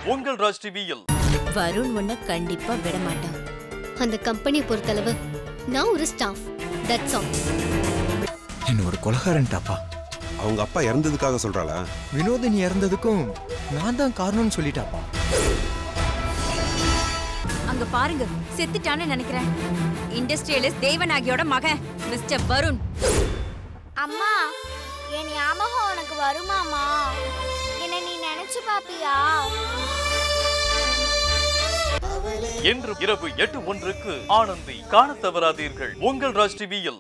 உங்கள் ராஜ் டிவியில் வருண் உன்னை கண்டிப்பா விட மாட்டான் அந்த கம்பெனியை பொறுத்தளவு நான் ஒரு ஸ்டாஃப் தட்ஸ் ஆல் என்ன ஒரு கொலகாரன்ட்டாப்பா அவங்க அப்பா இறந்ததுக்காக சொல்றாளா வினோதினி இறந்ததுக்கும் நான் தான் காரணம்னு சொல்லிட்டாப்பா அங்க பாருங்க செத்துட்டான்னு நினைக்கிறேன் இண்டஸ்ட்ரியலிஸ்ட் தேவநாகியோட மகன் மிஸ்டர் வருண் அம்மா என் ஞாபகம் உனக்கு வருமாமா என்னை நீ நினைச்சு பாப்பியா என்று இரவு எட்டு ஒன்றுக்கு ஆனந்தி காணத் தவறாதீர்கள் உங்கள் ராஜ் டிவியில்